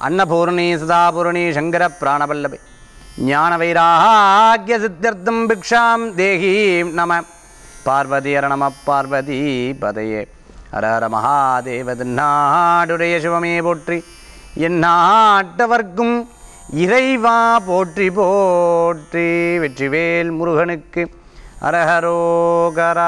அன்னபூர்ணி சதாபூர்ணி சங்கர பிராணவல்லபை ஞான வைராகிய சித்தியர்த்தம் பிக்ஷாம் தேகீம் நம பார்வதி அர நம பார்வதி பதையே ஹர ஹர மகாதேவ நாடுடைய சிவமே போற்றி என் நாட்டவர்க்கும் இறைவா போற்றி போற்றி வெற்றிவேல் முருகனுக்கு அரஹரோகரா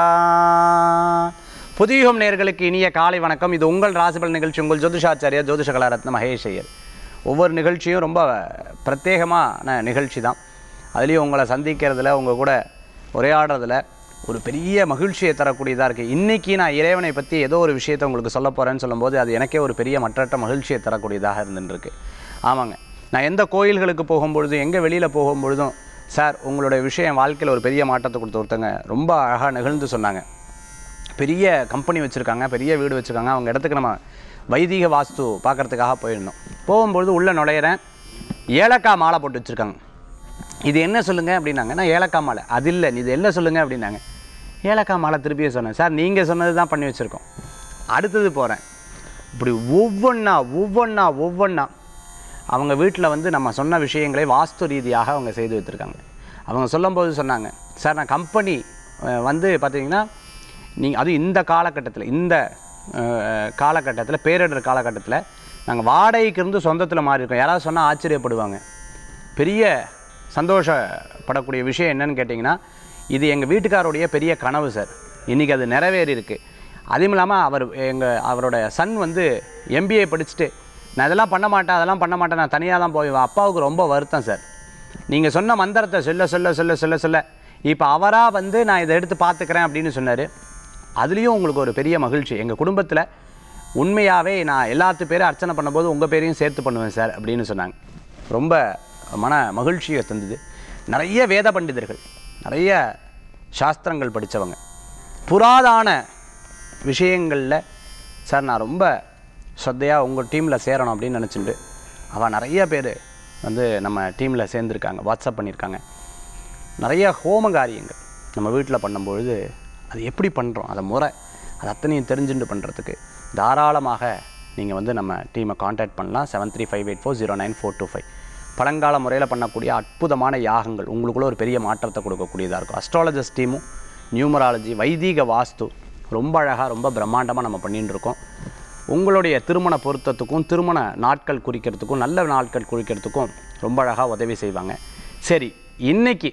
புதியுகம் நேர்களுக்கு இனிய காலை வணக்கம் இது உங்கள் ராசிபல் நிகழ்ச்சி உங்கள் ஜோதிஷாச்சாரியா ஜோதிஷ கலாரத்ன மகேஷ் ஐயர் ஒவ்வொரு நிகழ்ச்சியும் ரொம்ப பிரத்யேகமான நிகழ்ச்சி தான் அதுலேயும் உங்களை சந்திக்கிறதுல உங்கள் கூட உரையாடுறதுல ஒரு பெரிய மகிழ்ச்சியை தரக்கூடியதாக இருக்குது இன்றைக்கி நான் இறைவனை பற்றி ஏதோ ஒரு விஷயத்தை உங்களுக்கு சொல்ல போகிறேன்னு சொல்லும்போது அது எனக்கே ஒரு பெரிய மற்றற்ற மகிழ்ச்சியை தரக்கூடியதாக இருந்துருக்கு ஆமாங்க நான் எந்த கோயில்களுக்கு போகும்பொழுதும் எங்கே வெளியில் போகும்பொழுதும் சார் உங்களுடைய விஷயம் என் வாழ்க்கையில் ஒரு பெரிய மாற்றத்தை கொடுத்து ஒருத்தங்க ரொம்ப அழகாக நிகழ்ந்து சொன்னாங்க பெரிய கம்பெனி வச்சுருக்காங்க பெரிய வீடு வச்சுருக்காங்க அவங்க இடத்துக்கு நம்ம வைதிக வாஸ்து பார்க்கறதுக்காக போயிருந்தோம் போகும்பொழுது உள்ளே நுழையிறேன் ஏலக்காய் மாலை போட்டு வச்சுருக்காங்க இது என்ன சொல்லுங்க அப்படின்னாங்க நான் ஏலக்காய் மாலை அது இல்லை இது என்ன சொல்லுங்க அப்படின்னாங்க ஏலக்காய் மாலை திருப்பியும் சொன்னேன் சார் நீங்கள் சொன்னது தான் பண்ணி வச்சுருக்கோம் அடுத்தது போகிறேன் இப்படி ஒவ்வொன்றா ஒவ்வொன்றா ஒவ்வொன்றா அவங்க வீட்டில் வந்து நம்ம சொன்ன விஷயங்களை வாஸ்து ரீதியாக அவங்க செய்து வைத்திருக்காங்க அவங்க சொல்லும்போது சொன்னாங்க சார் நான் கம்பெனி வந்து பார்த்தீங்கன்னா நீங்கள் அதுவும் இந்த காலகட்டத்தில் இந்த அஹ், காலகட்டத்தில் பேரிடர் காலகட்டத்தில் நாங்கள் வாடகைக்கு இருந்து சொந்தத்தில் மாறி இருக்கோம் யாராவது சொன்னால் ஆச்சரியப்படுவாங்க பெரிய சந்தோஷப்படக்கூடிய விஷயம் என்னன்னு கேட்டிங்கன்னா இது எங்கள் வீட்டுக்காரோடைய பெரிய கனவு சார் இன்றைக்கி அது நிறைவேறி இருக்கு அதுவும் இல்லாமல் அவர் எங்கள் அவரோட சன் வந்து எம்பிஏ படிச்சுட்டு நான் இதெல்லாம் பண்ண மாட்டேன் அதெல்லாம் பண்ண மாட்டேன் நான் தனியாக தான் போவேன் அப்பாவுக்கு ரொம்ப வருத்தம் சார் நீங்கள் சொன்ன மந்திரத்தை சொல்ல சொல்ல சொல்ல சொல்ல சொல்ல இப்போ அவராக வந்து நான் இதை எடுத்து பார்த்துக்கிறேன் அப்படின்னு சொன்னார் அதுலேயும் உங்களுக்கு ஒரு பெரிய மகிழ்ச்சி எங்கள் குடும்பத்தில் உண்மையாகவே நான் எல்லாத்து பேரும் அர்ச்சனை பண்ணும்போது உங்கள் பேரையும் சேர்த்து பண்ணுவேன் சார் அப்படின்னு சொன்னாங்க ரொம்ப மன மகிழ்ச்சியை தந்தது நிறைய வேத பண்டிதர்கள் நிறைய சாஸ்திரங்கள் படித்தவங்க புராதான விஷயங்களில் சார் நான் ரொம்ப ஸ்ரத்தையாக உங்கள் டீமில் சேரணும் அப்படின்னு நினச்சிட்டு அவள் நிறைய பேர் வந்து நம்ம டீமில் சேர்ந்துருக்காங்க வாட்ஸ்அப் பண்ணியிருக்காங்க நிறைய ஹோம காரியங்கள் நம்ம வீட்டில் பண்ணும்பொழுது அது எப்படி பண்ணுறோம் அதை முறை அது அத்தனையும் தெரிஞ்சுட்டு பண்ணுறதுக்கு தாராளமாக நீங்கள் வந்து நம்ம டீமை காண்டாக்ட் பண்ணலாம் seven three five eight four zero nine four two five பழங்கால முறையில் பண்ணக்கூடிய அற்புதமான யாகங்கள் உங்களுக்குள்ள ஒரு பெரிய மாற்றத்தை கொடுக்கக்கூடியதாக இருக்கும் அஸ்ட்ராலஜிஸ்ட் டீமும் நியூமராலஜி வைதீக வாஸ்து ரொம்ப அழகாக ரொம்ப பிரம்மாண்டமாக நம்ம பண்ணிட்டு இருக்கோம் உங்களுடைய திருமண பொருத்தத்துக்கும் திருமண நாட்கள் குறிக்கிறதுக்கும் நல்ல நாட்கள் குறிக்கிறதுக்கும் ரொம்ப அழகாக உதவி செய்வாங்க சரி இன்னைக்கு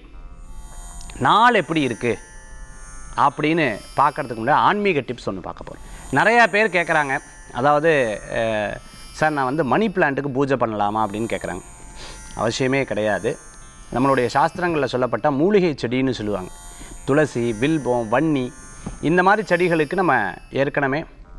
நாள் எப்படி இருக்குது அப்படின்னு பார்க்கறதுக்கு முன்னாடி ஆன்மீக டிப்ஸ் ஒன்று பார்க்க போகிறோம் நிறையா பேர் கேட்குறாங்க அதாவது அஹ், சார் நான் வந்து மணி பிளான்ட்டுக்கு பூஜை பண்ணலாமா அப்படின்னு கேட்குறாங்க அவசியமே கிடையாது நம்மளுடைய சாஸ்திரங்களில் சொல்லப்பட்ட மூலிகை செடின்னு சொல்லுவாங்க துளசி வில்பம் வன்னி இந்த மாதிரி செடிகளுக்கு நம்ம ஏற்கனவே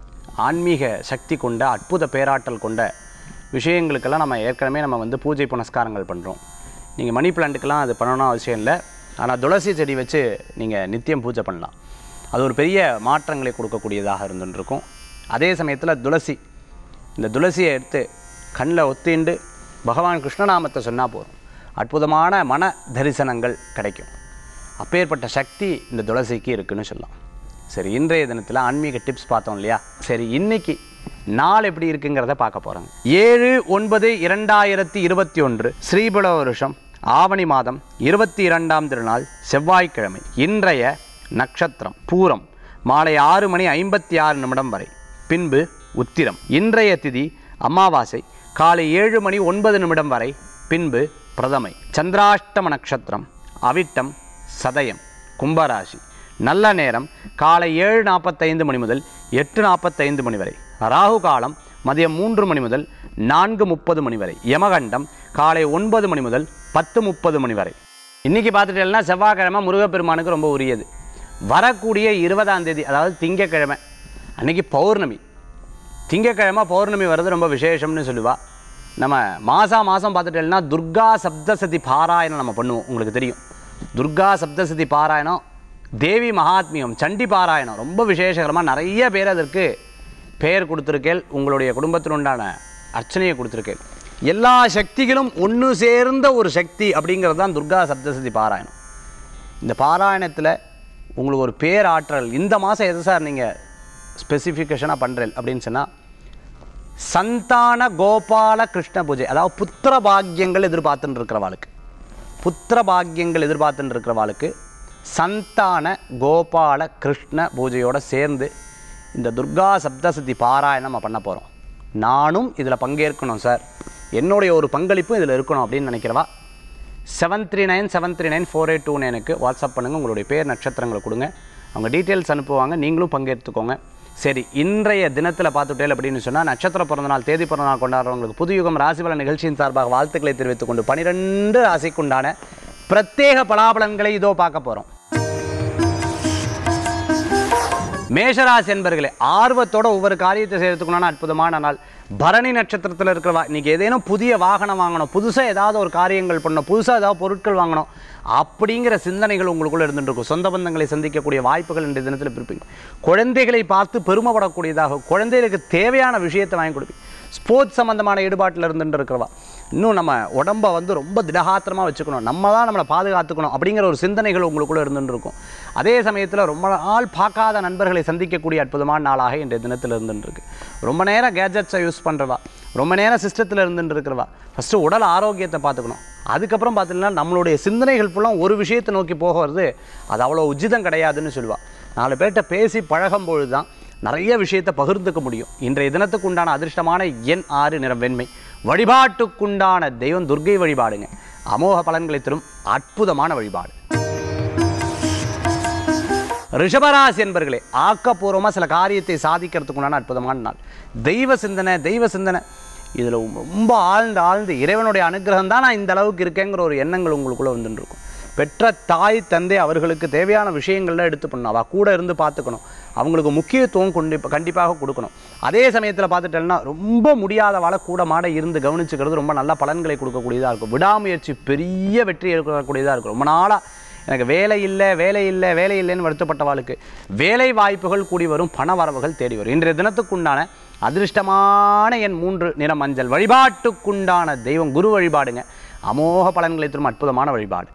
ஆன்மீக சக்தி கொண்ட அற்புத பேராற்றல் கொண்ட விஷயங்களுக்கெல்லாம் நம்ம ஏற்கனவே நம்ம வந்து பூஜை புனஸ்காரங்கள் பண்ணுறோம் நீங்கள் மணி பிளான்ட்டுக்கெல்லாம் அது பண்ணணும் அவசியம் இல்லை ஆனால் துளசி செடி வச்சு நீங்கள் நித்தியம் பூஜை பண்ணலாம் அது ஒரு பெரிய மாற்றங்களை கொடுக்கக்கூடியதாக இருந்துருக்கும் அதே சமயத்தில் துளசி இந்த துளசியை எடுத்து கண்ணில் ஒத்திண்டு பகவான் கிருஷ்ணநாமத்தை சொன்னால் போதும் அற்புதமான மன தரிசனங்கள் கிடைக்கும் அப்பேற்பட்ட சக்தி இந்த துளசிக்கு இருக்குன்னு சொல்லலாம் சரி இன்றைய தினத்தில் ஆன்மீக டிப்ஸ் பார்த்தோம் இல்லையா சரி இன்னைக்கு நாள் எப்படி இருக்குங்கிறத பார்க்க போகிறாங்க ஏழு ஒன்பது இரண்டாயிரத்தி இருபத்தி ஒன்று ஸ்ரீபல வருஷம் ஆவணி மாதம் இருபத்தி இரண்டாம் திருநாள் செவ்வாய்க்கிழமை இன்றைய நட்சத்திரம் பூரம் மாலை ஆறு மணி ஐம்பத்தி ஆறு நிமிடம் வரை பின்பு உத்திரம் இன்றைய திதி அமாவாசை காலை ஏழு மணி ஒன்பது நிமிடம் வரை பின்பு பிரதமை சந்திராஷ்டம நட்சத்திரம் அவிட்டம் சதயம் கும்பராசி நல்ல நேரம் காலை ஏழு நாற்பத்தைந்து மணி முதல் எட்டு நாற்பத்தைந்து மணி வரை ராகு காலம் மதியம் மூன்று மணி முதல் நான்கு முப்பது மணி வரை யமகண்டம் காலை ஒன்பது மணி முதல் பத்து முப்பது மணி வரை இன்றைக்கி பார்த்துட்டேன்னா செவ்வாய்க்கிழமை முருகப்பெருமானுக்கு ரொம்ப உரியது வரக்கூடிய இருபதாம் தேதி அதாவது திங்கக்கிழமை அன்னைக்கு பௌர்ணமி திங்கக்கிழமை பௌர்ணமி வர்றது ரொம்ப விசேஷம்னு சொல்லுவா நம்ம மாதம் மாதம் பார்த்துட்டேன்னா துர்கா சப்தசதி பாராயணம் நம்ம பண்ணுவோம் உங்களுக்கு தெரியும் துர்கா சப்தசதி பாராயணம் தேவி மகாத்மியம் சண்டி பாராயணம் ரொம்ப விசேஷகரமாக நிறைய பேர் அதற்கு பெயர் கொடுத்துருக்கேள் உங்களுடைய குடும்பத்தில் உண்டான அர்ச்சனையை கொடுத்துருக்கேள் எல்லா சக்திகளும் ஒன்று சேர்ந்த ஒரு சக்தி அப்படிங்கிறது தான் துர்கா சப்தசதி பாராயணம் இந்த பாராயணத்தில் உங்களுக்கு ஒரு பேராற்றல் இந்த மாதம் எது சார் நீங்கள் ஸ்பெசிஃபிகேஷனாக பண்ணுறேன் அப்படின்னு சொன்னால் சந்தான கோபால கிருஷ்ண பூஜை அதாவது புத்திர பாக்கியங்கள் எதிர்பார்த்துட்டு இருக்கிறவாளுக்கு புத்திர பாக்கியங்கள் எதிர்பார்த்துட்டு இருக்கிறவாளுக்கு சந்தான கோபால கிருஷ்ண பூஜையோட சேர்ந்து இந்த துர்கா சப்தசதி பாராயணம் நம்ம பண்ண போகிறோம் நானும் இதில் பங்கேற்கணும் சார் என்னுடைய ஒரு பங்களிப்பும் இதில் இருக்கணும் அப்படின்னு நினைக்கிறவா seven three nine seven three nine four eight two நைனுக்கு வாட்ஸ்அப் பண்ணுங்கள் உங்களுடைய பேர் நட்சத்திரங்களை கொடுங்க அவங்க டீட்டெயில்ஸ் அனுப்புவாங்க நீங்களும் பங்கேற்றுக்கோங்க சரி இன்றைய தினத்தில் பார்த்துட்டேன் அப்படின்னு சொன்னால் நட்சத்திர பிறந்தநாள் தேதி பிறந்தநாள் கொண்டாடுறவங்களுக்கு புதுயுகம் ராசிபலன் நிகழ்ச்சியின் சார்பாக வாழ்த்துக்களை தெரிவித்துக் கொண்டு பனிரெண்டு ராசிக்குண்டான பிரத்யேக பலாபலன்களை இதோ பார்க்க போகிறோம் மேஷராசி என்பர்களே ஆர்வத்தோட ஒவ்வொரு காரியத்தை செய்யறதுக்குண்டான அற்புதமான நாள் பரணி நட்சத்திரத்தில் இருக்கிறவா இன்னைக்கு ஏதேனும் புதிய வாகனம் வாங்கணும் புதுசாக ஏதாவது ஒரு காரியங்கள் பண்ணணும் புதுசாக ஏதாவது பொருட்கள் வாங்கணும் அப்படிங்கிற சிந்தனைகள் உங்களுக்குள்ள இருந்துட்டு இருக்கும் சொந்த பந்தங்களை சந்திக்கக்கூடிய வாய்ப்புகள் இன்றைய தினத்தில் இருப்பீங்க குழந்தைகளை பார்த்து பெருமைப்படக்கூடியதாக குழந்தைகளுக்கு தேவையான விஷயத்தை வாங்கி கொடுப்பீங்க ஸ்போர்ட்ஸ் சம்மந்தமான ஈடுபாட்டில் இருந்துட்டு இருக்கிறவா இன்னும் நம்ம உடம்ப வந்து ரொம்ப திடகாத்திரமாக வச்சுக்கணும் நம்ம தான் நம்மளை பாதுகாத்துக்கணும் அப்படிங்கிற ஒரு சிந்தனைகள் உங்களுக்குள்ளே இருந்துட்டு இருக்கும் அதே சமயத்தில் ரொம்ப நாள் பார்க்காத நண்பர்களை சந்திக்கக்கூடிய அற்புதமான நாளாக இன்றைய தினத்தில் இருந்துட்டு இருக்கு ரொம்ப நேரம் கேஜெட்ஸை யூஸ் பண்ணுறவா ரொம்ப நேரம் சிஸ்டத்தில் இருந்துட்டு இருக்கிறவா ஃபஸ்ட்டு உடல் ஆரோக்கியத்தை பார்த்துக்கணும் அதுக்கப்புறம் பார்த்தீங்கன்னா நம்மளுடைய சிந்தனைகள் ஃபுல்லாக ஒரு விஷயத்தை நோக்கி போகிறது அது அவ்வளோ உச்சிதம் கிடையாதுன்னு சொல்லுவாள் நாலு பேர்கிட்ட பேசி பழகும் பொழுது தான் நிறைய விஷயத்தை பகிர்ந்துக்க முடியும் இன்றைய தினத்துக்கு உண்டான அதிர்ஷ்டமான எண் ஆறு நிறம் வெண்மை வழிபாட்டுக்குண்டான தெய்வம் துர்க்கை வழிபாடுங்க அமோக பலன்களை தரும் அற்புதமான வழிபாடு ரிஷபராசி என்பர்களே ஆக்கப்பூர்வமாக சில காரியத்தை சாதிக்கிறதுக்கு உண்டான அற்புதமான நாள் தெய்வ சிந்தனை தெய்வ சிந்தனை இதில் ரொம்ப ஆழ்ந்து ஆழ்ந்து இறைவனுடைய அனுகிரகம் தான் நான் இந்த அளவுக்கு இருக்கேங்கிற ஒரு எண்ணங்கள் உங்களுக்குள்ளே வந்துட்டு இருக்கும் பெற்ற தாய் தந்தை அவர்களுக்கு தேவையான விஷயங்கள்லாம் எடுத்து பண்ணணும் அவள் கூட இருந்து பார்த்துக்கணும் அவங்களுக்கு முக்கியத்துவம் கொண்டு கண்டிப்பாக கொடுக்கணும் அதே சமயத்தில் பார்த்துட்டேன்னா ரொம்ப முடியாதவாளை கூட மாட இருந்து கவனிச்சுக்கிறது ரொம்ப நல்ல பலன்களை கொடுக்கக்கூடியதாக இருக்கும் விடாமுயற்சி பெரிய வெற்றி எடுக்கக்கூடியதாக இருக்கும் ரொம்ப நாளாக எனக்கு வேலை இல்லை வேலை இல்லை வேலை இல்லைன்னு வருத்தப்பட்டவாளுக்கு வேலை வாய்ப்புகள் கூடி வரும் பண வரவுகள் தேடி வரும் இன்றைய தினத்துக்குண்டான அதிர்ஷ்டமான என் மூன்று நிற மஞ்சள் வழிபாட்டுக்குண்டான தெய்வம் குரு வழிபாடுங்க அமோக பலன்களை தரும் அற்புதமான வழிபாடு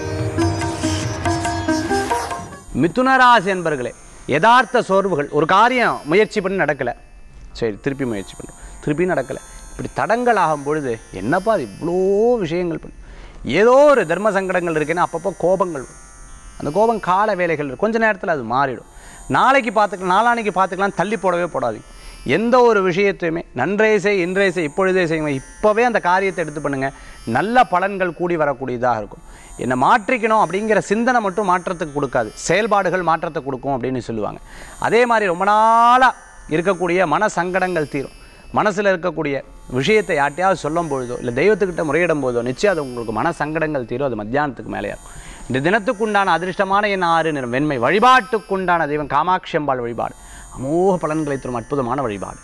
மிதுனராசி என்பர்களே யதார்த்த சோர்வுகள் ஒரு காரியம் முயற்சி பண்ணி நடக்கலை சரி திருப்பி முயற்சி பண்ணுறோம் திருப்பி நடக்கலை இப்படி தடங்கள் ஆகும் பொழுது என்னப்பா அது இவ்வளோ விஷயங்கள் பண்ணு ஏதோ ஒரு தர்ம சங்கடங்கள் இருக்குன்னா அப்பப்போ கோபங்கள் வரும் அந்த கோபம் கால வேலைகள் இருக்கு. கொஞ்ச நேரத்தில் அது மாறிடும் நாளைக்கு பார்த்துக்கலாம் நாளானைக்கு பார்த்துக்கலாம் தள்ளி போடவே போடாதீங்க எந்த ஒரு விஷயத்தையுமே நன்றே செய் இன்றே செய் இப்பொழுதே செய்யுங்க இப்போவே அந்த காரியத்தை எடுத்து பண்ணுங்க நல்ல பலன்கள் கூடி வரக்கூடியதாக இருக்கும் என்னை மாற்றிக்கணும் அப்படிங்கிற சிந்தனை மட்டும் மாற்றத்துக்கு கொடுக்காது செயல்பாடுகள் மாற்றத்தை கொடுக்கும் அப்படின்னு சொல்லுவாங்க அதே மாதிரி ரொம்ப நாளாக இருக்கக்கூடிய மன சங்கடங்கள் தீரும் மனசில் இருக்கக்கூடிய விஷயத்தை யார்ட்டையாவது சொல்லும் பொழுதோ இல்லை தெய்வத்துக்கிட்ட முறையிடும் போதோ நிச்சயம் அது உங்களுக்கு மன சங்கடங்கள் தீரும் அது மத்தியானத்துக்கு மேலே இருக்கும் இந்த தினத்துக்குண்டான அதிர்ஷ்டமான என் ஆறு நிறம் வெண்மை வழிபாட்டுக்குண்டான தெய்வம் காமாட்சி அம்பாள் வழிபாடு அமோக பலன்களை தரும் அற்புதமான வழிபாடு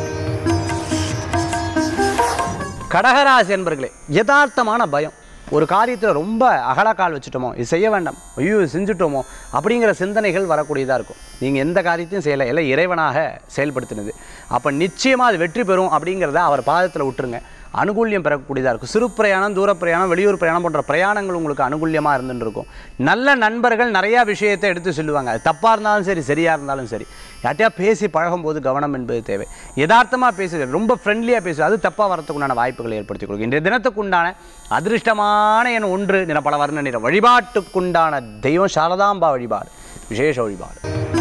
கடகராசி என்பர்களே யதார்த்தமான பயம் ஒரு காரியத்தில் ரொம்ப அகலக்கால் வச்சுட்டோமோ இது செய்ய வேண்டாம் ஐயோ இது செஞ்சுட்டோமோ அப்படிங்கிற சிந்தனைகள் வரக்கூடியதாக இருக்கும் நீங்கள் எந்த காரியத்தையும் செய்யலை எல்லாம் இறைவனாக செயல்படுத்தினது அப்போ நிச்சயமாக அது வெற்றி பெறும் அப்படிங்கிறத அவர் பாதத்தில் விட்டுருங்க அனுகூல்யம் பெறக்கூடியதாக இருக்கும் சிறு பிரயாணம் தூர பிரயாணம் வெளியூர் பிரயாணம் போன்ற பிரயாணங்கள் உங்களுக்கு அனுகூல்யமாக இருந்துட்டு இருக்கும் நல்ல நண்பர்கள் நிறையா விஷயத்தை எடுத்து சொல்லுவாங்க அது தப்பாக இருந்தாலும் சரி சரியாக இருந்தாலும் சரி யார்ட்டையா பேசி பழகும்போது கவனம் என்பது தேவை யதார்த்தமாக பேசுகிறது ரொம்ப ஃப்ரெண்ட்லியாக பேசு அது தப்பாக வரத்துக்குண்டான வாய்ப்புகளை ஏற்படுத்தி கொடுக்கும் இன்றைய தினத்துக்குண்டான அதிர்ஷ்டமான என் ஒன்று நிற பல வர்ண நிற வழிபாட்டுக்குண்டான தெய்வம் சாரதாம்பா வழிபாடு விசேஷ வழிபாடு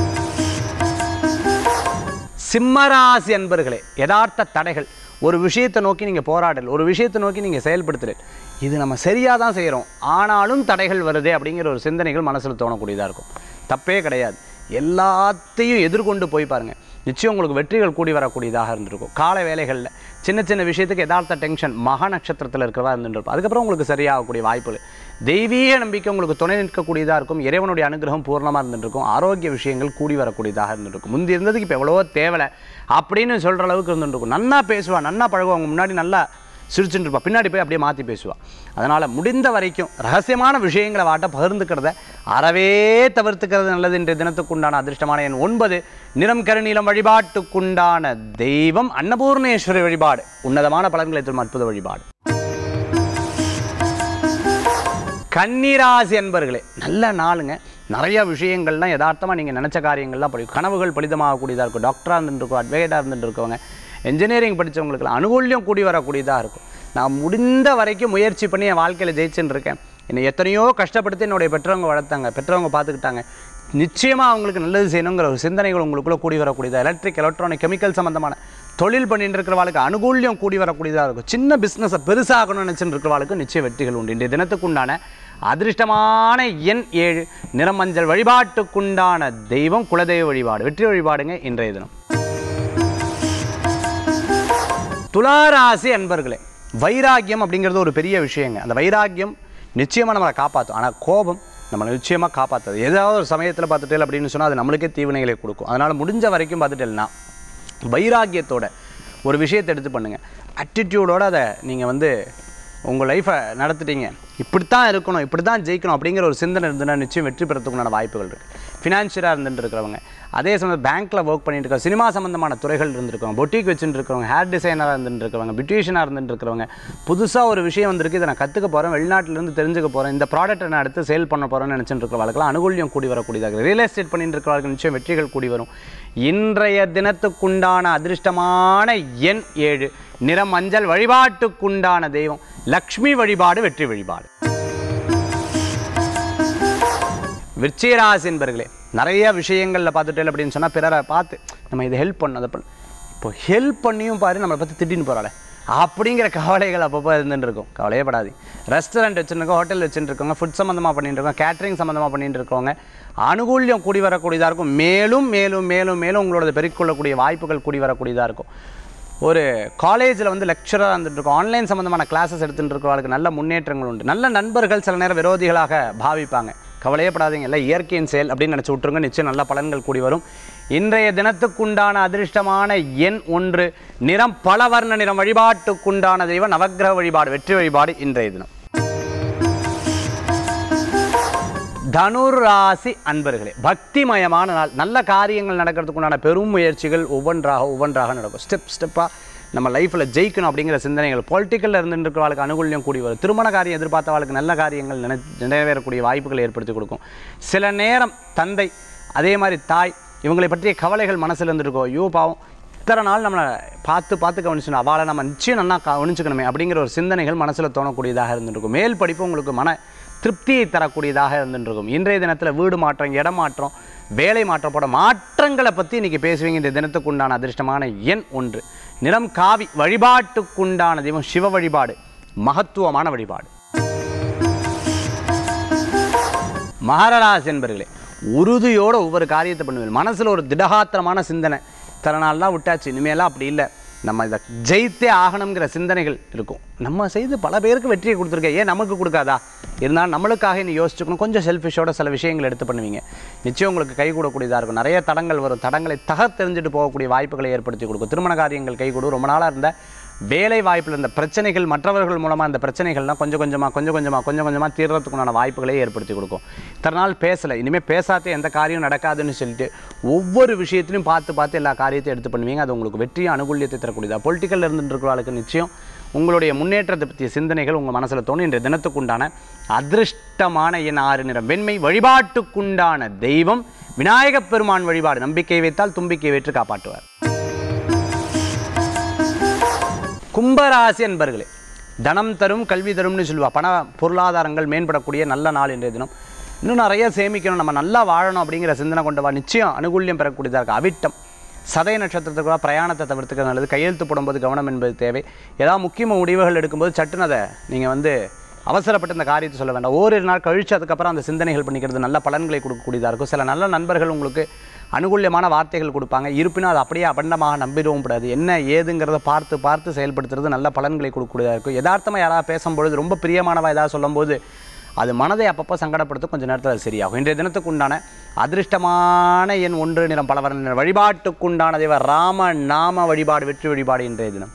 சிம்மராசி அன்பர்களே யதார்த்த தடைகள் ஒரு விஷயத்தை நோக்கி நீங்கள் போராடல் ஒரு விஷயத்தை நோக்கி நீங்கள் செயல்படுத்துறீங்க இது நம்ம சரியாக தான் செய்கிறோம் ஆனாலும் தடைகள் வருதே அப்படிங்கிற ஒரு சிந்தனைகள் மனசில் தோணக்கூடியதாக இருக்கும் தப்பே கிடையாது எல்லாத்தையும் எதிர்கொண்டு போய் பாருங்கள் நிச்சயம் உங்களுக்கு வெற்றிகள் கூடி வரக்கூடியதாக இருந்திருக்கும் கால வேலைகளில் சின்ன சின்ன விஷயத்துக்கு யதார்த்த டென்ஷன் மக நட்சத்திரத்தில் இருக்கிறவா இருந்துருக்கும் அதுக்கப்புறம் உங்களுக்கு சரியாகக்கூடிய வாய்ப்புகள் தெய்வீக நம்பிக்கை உங்களுக்கு துணை நிற்கக்கூடியதாக இருக்கும் இறைவனுடைய அனுகிரகம் பூர்ணமாக இருந்துருக்கும் ஆரோக்கிய விஷயங்கள் கூடி வரக்கூடியதாக இருந்துருக்கும் முந்தி இருந்ததுக்கு இப்போ எவ்வளவோ தேவை அப்படின்னு சொல்கிற அளவுக்கு இருந்துருக்கும் நன்னா பேசுவா நன்னா பழகுவாங்க முன்னாடி நல்லா சிரிச்சுட்டு இருப்பா பின்னாடி போய் அப்படியே மாற்றி பேசுவா அதனால் முடிந்த வரைக்கும் ரகசியமான விஷயங்களை வாட்ட பகிர்ந்துக்கிறத அறவே தவிர்த்துக்கிறது நல்லது இன்றைய தினத்துக்குண்டான அதிர்ஷ்டமான எண் ஒன்பது நிறம் கருநீலம் வழிபாட்டுக்குண்டான தெய்வம் அன்னபூர்ணேஸ்வரி வழிபாடு உன்னதமான பலன்களை தரும் அற்புத வழிபாடு கன்னிராசி அன்பர்களே நல்ல நாளுங்க நிறைய விஷயங்கள்லாம் யதார்த்தமாக நீங்கள் நினச்ச காரியங்கள்லாம் படி கனவுகள் பலிதமாகக்கூடியதாக இருக்கும் டாக்டராக இருந்துட்டு இருக்கோம் அட்வொகேட்டாக இருந்துட்டு இருக்கவங்க இன்ஜினியரிங் படித்தவங்களுக்குலாம் அனுகூல்யம் கூடி வரக்கூடியதாக இருக்கும் நான் முடிந்த வரைக்கும் முயற்சி பண்ணி என் வாழ்க்கையில் ஜெயிச்சுன்னு இருக்கேன் என்னை எத்தனையோ கஷ்டப்படுத்தி என்னுடைய பெற்றவங்க வளர்த்தாங்க பெற்றவங்க பார்த்துக்கிட்டாங்க நிச்சயமாக அவங்களுக்கு நல்லது செய்யணுங்கிற ஒரு சிந்தனைகள் உங்களுக்குள்ளே கூடி வரக்கூடியதா எலக்ட்ரிக் எலக்ட்ரானிக் கெமிக்கல் சம்மந்தமான தொழில் பண்ணிட்டு இருக்கிறவாளுக்கு அனுகூல்யம் கூடி வரக்கூடியதாக இருக்கும் சின்ன பிஸ்னஸை பெருசாகணும்னு நினச்சிட்டு இருக்கிறவாளுக்கு நிச்சய வெற்றிகள் உண்டு இன்றைய தினத்துக்குண்டான அதிர்ஷ்டமான எண் ஏழு நிறமஞ்சள் வழிபாட்டுக்குண்டான தெய்வம் குலதெய்வ வழிபாடு வெற்றி வழிபாடுங்க இன்றைய தினம் துளாராசி அன்பர்களே வைராக்கியம் அப்படிங்கிறது ஒரு பெரிய விஷயங்க அந்த வைராக்கியம் நிச்சயமாக நம்மளை காப்பாற்றும் ஆனால் கோபம் நம்மளை நிச்சயமாக காப்பாற்றாது ஏதாவது ஒரு சமயத்தில் பார்த்துட்டேன் அப்படின்னு சொன்னால் அது நம்மளுக்கே தீவினைகளை கொடுக்கும் அதனால் முடிஞ்ச வரைக்கும் பார்த்துட்டேன்னா வைராக்கியத்தோட ஒரு விஷயத்தை எடுத்து பண்ணுங்கள் அட்டிடியூடோட அதை நீங்கள் வந்து உங்கள் லைஃப்பை நடத்திட்டீங்க இப்படித்தான் இருக்கணும் இப்படி தான் ஜெயிக்கணும் அப்படிங்கிற ஒரு சிந்தனை இருந்ததுன்னா நிச்சயம் வெற்றி பெறத்துக்குண்டான வாய்ப்புகள் இருக்குது ஃபினான்ஷியலாக இருந்துட்டு இருக்கிறவங்க அதே சமயம் பேங்க்கில் ஒர்க் பண்ணிட்டு இருக்க சினிமா சம்மந்தமான துறைகள் இருந்திருக்கவங்க பொட்டிக் வச்சுட்டு இருக்கிறவங்க ஹேர் டிசைனராக இருந்துட்டு இருக்கிறவங்க பியூட்டிஷியனாக இருந்துட்டு இருக்கிறவங்க புதுசாக ஒரு விஷயம் வந்திருக்கு இதை நான் கற்றுக்க போகிறேன் வெளிநாட்டிலேருந்து தெரிஞ்சுக்க போகிறேன் இந்த ப்ராடக்ட்டை நான் அடுத்து சேல் பண்ண போகிறேன்னு நினச்சிட்டு இருக்கிறவங்களுக்குலாம் அனுகூல்யம் கூடி வரக்கூடியதாக ரியல் எஸ்டேட் பண்ணிட்டு இருக்கிறவங்களுக்கு நிச்சயம் வெற்றிகள் கூடி வரும் இன்றைய தினத்துக்குண்டான அதிர்ஷ்டமான எண் ஏழு நிறம் மஞ்சள் வழிபாட்டுக்குண்டான தெய்வம் லக்ஷ்மி வழிபாடு வெற்றி வழிபாடு விருச்சிகராசி என்பர்களே நிறைய விஷயங்களில் பார்த்துட்டேன் அப்படின்னு சொன்னால் பிறரை பார்த்து நம்ம இதை ஹெல்ப் பண்ண அதை பண்ண இப்போ ஹெல்ப் பண்ணியும் பாரு நம்மளை பற்றி திட்டின்னு போகிறாளே அப்படிங்கிற கவலைகள் அப்பப்போ இருந்துட்டு இருக்கும் கவலையே படாது ரெஸ்டாரண்ட் வச்சுருக்கோம் ஹோட்டல் வச்சுட்டு இருக்கோங்க ஃபுட் சம்மந்தமாக பண்ணிட்டு இருக்கோம் கேட்ரிங் சம்மந்தமாக பண்ணிட்டு இருக்கவங்க அனுகூல்யம் கூடி வரக்கூடியதாக இருக்கும் மேலும் மேலும் மேலும் மேலும் உங்களோட பெருக்கொள்ளக்கூடிய வாய்ப்புகள் கூடி வரக்கூடியதாக இருக்கும் ஒரு காலேஜில் வந்து லெக்சராக இருந்துட்டு இருக்கோம் ஆன்லைன் சம்மந்தமான கிளாஸஸ் எடுத்துட்டு இருக்கிறவங்களுக்கு நல்ல முன்னேற்றங்கள் உண்டு நல்ல நண்பர்கள் சில நேரம் விரோதிகளாக பாவிப்பாங்க கவலையே படாதீங்க இல்லை இயற்கையின் செயல் அப்படின்னு நினச்சி விட்ருங்க நிச்சயம் நல்ல பலன்கள் கூடி வரும் இன்றைய தினத்துக்குண்டான அதிர்ஷ்டமான எண் ஒன்று நிறம் பலவர்ண நிறம் வழிபாட்டுக்குண்டான தெய்வம் நவக்கிரக வழிபாடு வெற்றி வழிபாடு இன்றைய தினம் தனுர் ராசி அன்பர்களே பக்திமயமான நாள் நல்ல காரியங்கள் நடக்கிறதுக்கு உண்டான பெரும் முயற்சிகள் ஒவ்வொன்றாக ஒவ்வொன்றாக நடக்கும் ஸ்டெப் ஸ்டெப்பாக நம்ம லைஃப்பில் ஜெயிக்கணும் அப்படிங்கிற சிந்தனைகள் பொலிட்டிக்கலில் இருந்துட்டு இருக்கிறவளுக்கு அனுகூல்யம் கூடி வரும் திருமண காரியம் எதிர்பார்த்தவளுக்கு நல்ல காரியங்கள் நினை நிறைவேறக்கூடிய வாய்ப்புகளை ஏற்படுத்தி கொடுக்கும் சில நேரம் தந்தை அதே மாதிரி தாய் இவங்களை பற்றிய கவலைகள் மனசில் இருந்துருக்கோம் ஐயோ பாவம் இத்தனை நாள் நம்மளை பார்த்து பார்த்து கவனிச்சணும் அவளை நம்ம நிச்சயம் நல்லா கவனிச்சுக்கணுமே அப்படிங்கிற ஒரு சிந்தனைகள் மனசில் தோணக்கூடியதாக இருந்துருக்கும் மேல் படிப்பு உங்களுக்கு மன திருப்தியை தரக்கூடியதாக இருந்துருக்கும் இன்றைய தினத்தில் வீடு மாற்றம் இடம் மாற்றம் வேலை மாற்றம் போட மாற்றங்களை பற்றி இன்றைக்கி பேசுவீங்க இந்த தினத்துக்கு உண்டான அதிர்ஷ்டமான எண் ஒன்று நிறம் காவி வழிபாட்டுக்குண்டான தெய்வம் சிவ வழிபாடு மகத்துவமான வழிபாடு மகரராசி என்பர்களே உறுதியோட ஒவ்வொரு காரியத்தை பண்ணுவேன் மனசில் ஒரு திடகாத்திரமான சிந்தனை இத்தனை நாள்லாம் விட்டாச்சு இனிமேலாம் அப்படி இல்லை நம்ம இதை ஜெயித்தே ஆகணுங்கிற சிந்தனைகள் இருக்கும் நம்ம செய்து பல பேருக்கு வெற்றியை கொடுத்துருக்கேன் ஏன் நமக்கு கொடுக்காதா இருந்தாலும் நம்மளுக்காக நீ யோசிச்சுக்கணும் கொஞ்சம் செல்ஃபிஷோட சில விஷயங்கள் எடுத்து பண்ணுவீங்க நிச்சயம் உங்களுக்கு கை கூடக்கூடியதாக இருக்கும் நிறைய தடங்கள் வரும் தடங்களை தகர்த்தெறிஞ்சிட்டு போகக்கூடிய வாய்ப்புகளை ஏற்படுத்தி கொடுக்கும் திருமண காரியங்கள் கை கூடும் ரொம்ப நாளாக இருந்த வேலை வாய்ப்பில் இருந்த பிரச்சனைகள் மற்றவர்கள் மூலமாக அந்த பிரச்சனைகள்லாம் கொஞ்சம் கொஞ்சமாக கொஞ்சம் கொஞ்சமாக கொஞ்சம் கொஞ்சமாக தீர்றதுக்குண்டான வாய்ப்புகளை ஏற்படுத்தி கொடுக்கும் இத்தனை நாள் பேசலை இனிமேல் பேசாதே எந்த காரியம் நடக்காதுன்னு சொல்லிட்டு ஒவ்வொரு விஷயத்திலையும் பார்த்து பார்த்து எல்லா காரியத்தையும் எடுத்து பண்ணுவீங்க அது உங்களுக்கு வெற்றியும் அனுகூல்யத்தை தரக்கூடியதா பொலிட்டிக்கல் இருந்துட்டு இருக்கிறவர்களுக்கு நிச்சயம் உங்களுடைய முன்னேற்றத்தை பற்றிய சிந்தனைகள் உங்கள் மனசில் தோணும் இன்றைய தினத்துக்குண்டான அதிர்ஷ்டமான என் ஆறு நிறம் வெண்மை வழிபாட்டுக்குண்டான தெய்வம் விநாயகப் பெருமான் வழிபாடு நம்பிக்கை வைத்தால் தும்பிக்கை வைத்து காப்பாற்றுவார் கும்பராசி அன்பர்களே தனம் தரும் கல்வி தரும்னு சொல்லுவா பண பொருளாதாரங்கள் மேம்படக்கூடிய நல்ல நாள் இன்றைய தினம் இன்னும் நிறைய சேமிக்கணும் நம்ம நல்லா வாழணும் அப்படிங்கிற சிந்தனை கொண்டவா நிச்சயம் அனுகூல்யம் பெறக்கூடியதாக இருக்குது அவிட்டம் சதய நட்சத்திரத்துக்கு கூட பிரயாணத்தை தவிர்த்துக்க நல்லது கையெழுத்து போடும்போது கவனம் என்பது தேவை ஏதாவது முக்கியமான முடிவுகள் எடுக்கும்போது சட்டுன்னு அதை நீங்கள் வந்து அவசரப்பட்டு இந்த காரியத்தை சொல்ல வேண்டாம் ஓரிரு நாள் கழிச்சு அதுக்கப்புறம் அந்த சிந்தனைகள் பண்ணிக்கிறது நல்ல பலன்களை கொடுக்கக்கூடியதாக இருக்கும் சில நல்ல நண்பர்கள் உங்களுக்கு அனுகூல்யமான வார்த்தைகள் கொடுப்பாங்க இருப்பினும் அது அப்படியே அபண்டமாக நம்பிடவும் கூடாது என்ன ஏதுங்கிறத பார்த்து பார்த்து செயல்படுத்துறது நல்ல பலன்களை கொடுக்கக்கூடியதாக இருக்கும் யதார்த்தமாக யாராவது பேசும்பொழுது ரொம்ப பிரியமானவா ஏதாவது சொல்லும்போது அது மனதை அப்பப்போ சங்கடப்படுத்த கொஞ்சம் நேரத்தில் அது சரியாகும் இன்றைய தினத்துக்கு உண்டான அதிர்ஷ்டமான எண் ஒன்று நிறம் பல வர்ண நிறம் வழிபாட்டுக்குண்டான தேவ ராம நாம வழிபாடு வெற்றி வழிபாடு இன்றைய தினம்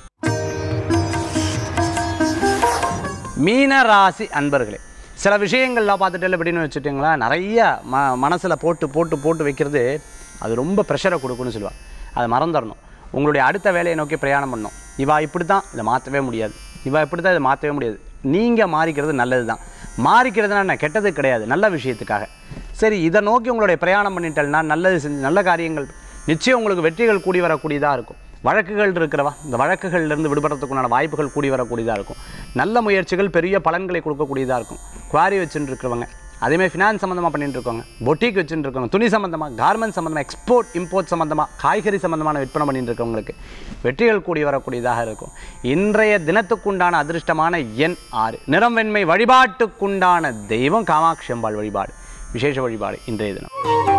மீன ராசி அன்பர்களே சில விஷயங்கள்லாம் பார்த்துட்டு அப்படின்னு வச்சுட்டிங்களா நிறைய ம மனசில் போட்டு போட்டு போட்டு வைக்கிறது அது ரொம்ப ப்ரெஷரை கொடுக்குன்னு சொல்லுவாள் அதை மறந்துடணும் உங்களுடைய அடுத்த வேலையை நோக்கி பிரயாணம் பண்ணணும் இவா இப்படி தான் இதை மாற்றவே முடியாது இவா இப்படி தான் இதை மாற்றவே முடியாது நீங்கள் மாறிக்கிறது நல்லது தான் மாறிக்கிறதுனா என்ன கெட்டது கிடையாது நல்ல விஷயத்துக்காக சரி இதை நோக்கி உங்களுடைய பிரயாணம் பண்ணிட்டேன்னா நல்லது செஞ்சு நல்ல காரியங்கள் நிச்சயம் உங்களுக்கு வெற்றிகள் கூடி வரக்கூடியதாக இருக்கும் வழக்குகள் இருக்கிறவா இந்த வழக்குகள்லேருந்து விடுபடுறதுக்குண்டான வாய்ப்புகள் கூடி வரக்கூடியதாக இருக்கும் நல்ல முயற்சிகள் பெரிய பலன்களை கொடுக்கக்கூடியதாக இருக்கும் குவாரி வச்சுட்டு இருக்கிறவங்க அதேமாதிரி ஃபினான்ஸ் சம்மந்தமாக பண்ணிட்டு இருக்கவங்க பொட்டிக் வச்சுட்டு இருக்கவங்க துணி சம்மந்தமாக கார்மெண்ட் சம்மந்தமாக எக்ஸ்போர்ட் இம்போர்ட் சம்மந்தமாக காய்கறி சம்மந்தமான விற்பனை பண்ணிட்டு இருக்கவங்களுக்கு வெற்றிகள் கூடி வரக்கூடியதாக இருக்கும் இன்றைய தினத்துக்குண்டான அதிர்ஷ்டமான எண் ஆறு நிறம் வெண்மை வழிபாட்டுக்குண்டான தெய்வம் காமாட்சி அம்பாள் வழிபாடு விசேஷ வழிபாடு இன்றைய தினம்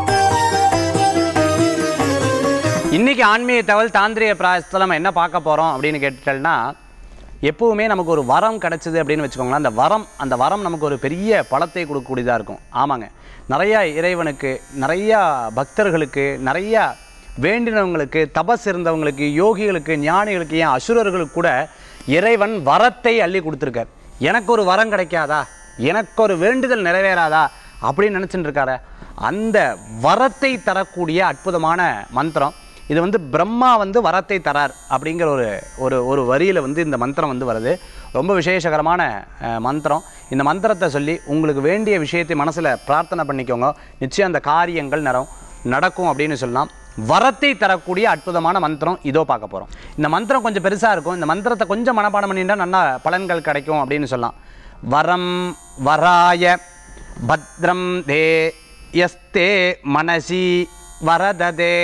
இன்னைக்கு ஆன்மீக தகவல் தாந்திரிய பிராயசத்தில் நம்ம என்ன பார்க்க போகிறோம் அப்படின்னு கேட்டுட்டோம்னா எப்பவுமே நமக்கு ஒரு வரம் கிடைச்சது அப்படின்னு வச்சுக்கோங்களேன் அந்த வரம் அந்த வரம் நமக்கு ஒரு பெரிய பலத்தை கொடுக்கக்கூடியதாக இருக்கும் ஆமாங்க நிறையா இறைவனுக்கு நிறையா பக்தர்களுக்கு நிறையா வேண்டினவங்களுக்கு தபஸ் இருந்தவங்களுக்கு யோகிகளுக்கு ஞானிகளுக்கு ஏன் அசுரர்களுக்கு கூட இறைவன் வரத்தை அள்ளி கொடுத்துருக்கார் எனக்கு ஒரு வரம் கிடைக்காதா எனக்கு ஒரு வேண்டுதல் நிறைவேறாதா அப்படின்னு நினச்சிட்டு இருக்காரு அந்த வரத்தை தரக்கூடிய அற்புதமான மந்திரம் இது வந்து பிரம்மா வந்து வரத்தை தரார் அப்படிங்கிற ஒரு ஒரு ஒரு வரியில் வந்து இந்த மந்திரம் வந்து வருது ரொம்ப விசேஷகரமான அஹ், மந்திரம் இந்த மந்திரத்தை சொல்லி உங்களுக்கு வேண்டிய விஷயத்தை மனசில் பிரார்த்தனை பண்ணிக்கோங்க நிச்சயம் அந்த காரியங்கள் நரம் நடக்கும் அப்படின்னு சொல்லலாம் வரத்தை தரக்கூடிய அற்புதமான மந்திரம் இதோ பார்க்க போகிறோம் இந்த மந்திரம் கொஞ்சம் பெருசாக இருக்கும் இந்த மந்திரத்தை கொஞ்சம் மனப்பாடம் பண்ணிட்டா நல்லா பலன்கள் கிடைக்கும் அப்படின்னு சொல்லலாம் வரம் வராய பத்ரம் தே யஸ்தே மனசி வரததே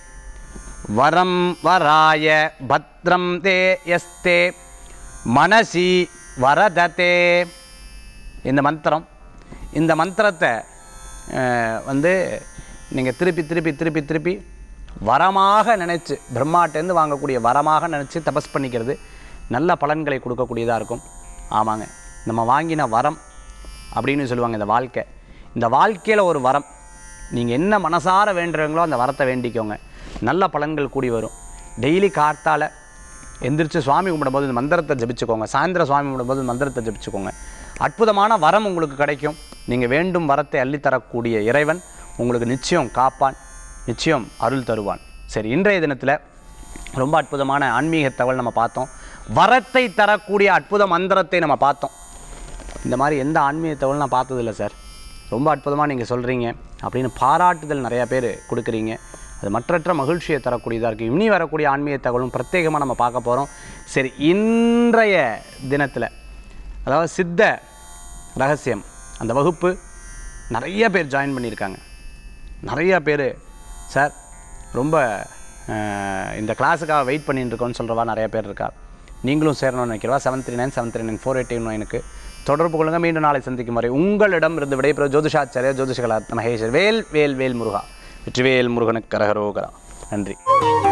வரம் வராய பத்ரம் தே யஸ்தே மனசி வரததே இந்த மந்திரம் இந்த மந்திரத்தை அஹ், வந்து நீங்கள் திருப்பி திருப்பி திருப்பி திருப்பி வரமாக நினச்சி பிரம்மாட்டேருந்து வாங்கக்கூடிய வரமாக நினச்சி தபஸ் பண்ணிக்கிறது நல்ல பலன்களை கொடுக்கக்கூடியதாக இருக்கும் ஆமாங்க நம்ம வாங்கின வரம் அப்படின்னு சொல்லுவாங்க இந்த வாழ்க்கை இந்த வாழ்க்கையில் ஒரு வரம் நீங்கள் என்ன மனசார வேண்டுறீங்களோ அந்த வரத்தை வேண்டிக்கோங்க நல்ல பலன்கள் கூடி வரும் டெய்லி கார்த்தால எந்திரிச்சு சுவாமி கும்பிடும்போது இந்த மந்திரத்தை ஜபிச்சுக்கோங்க சாயந்தரம் சுவாமி கும்பிடும்போது இந்த மந்திரத்தை ஜபிச்சுக்கோங்க அற்புதமான வரம் உங்களுக்கு கிடைக்கும் நீங்கள் வேண்டும் வரத்தை அள்ளித்தரக்கூடிய இறைவன் உங்களுக்கு நிச்சயம் காப்பான் நிச்சயம் அருள் தருவான் சரி இன்றைய தினத்தில் ரொம்ப அற்புதமான ஆன்மீக தகவல் நம்ம பார்த்தோம் வரத்தை தரக்கூடிய அற்புத மந்திரத்தை நம்ம பார்த்தோம் இந்த மாதிரி எந்த ஆன்மீக தகவல் நான் பார்த்ததில்ல சார் ரொம்ப அற்புதமாக நீங்கள் சொல்கிறீங்க அப்படின்னு பாராட்டுதல் நிறையா பேர் கொடுக்குறீங்க அது மற்றற்ற மகிழ்ச்சியை தரக்கூடியதாக இருக்குது இனி வரக்கூடிய ஆன்மீக தகவலும் பிரத்யேகமாக நம்ம பார்க்க போகிறோம் சரி இன்றைய தினத்தில் அதாவது சித்த ரகசியம் அந்த வகுப்பு நிறைய பேர் ஜாயின் பண்ணியிருக்காங்க நிறைய பேர் சார் ரொம்ப அஹ், இந்த கிளாஸுக்காக வெயிட் பண்ணிட்டு இருக்கோம்னு சொல்கிறவா நிறைய பேர் இருக்கா நீங்களும் சேரணும்னு நினைக்கிறவா seven three nine seven three nine four eight நைனுக்கு தொடர்பு கொள்ளுங்க மீண்டும் நாளை சந்திக்கும் வரை உங்களிடம் இருந்து விடைபெற ஜோதிஷாச்சாரியா ஜோதிஷகலா மகேஸ்வர் வேல் வேல் வேல் முருகா வெற்றிவேல் முருகனுக்கு கரகரோகரா நன்றி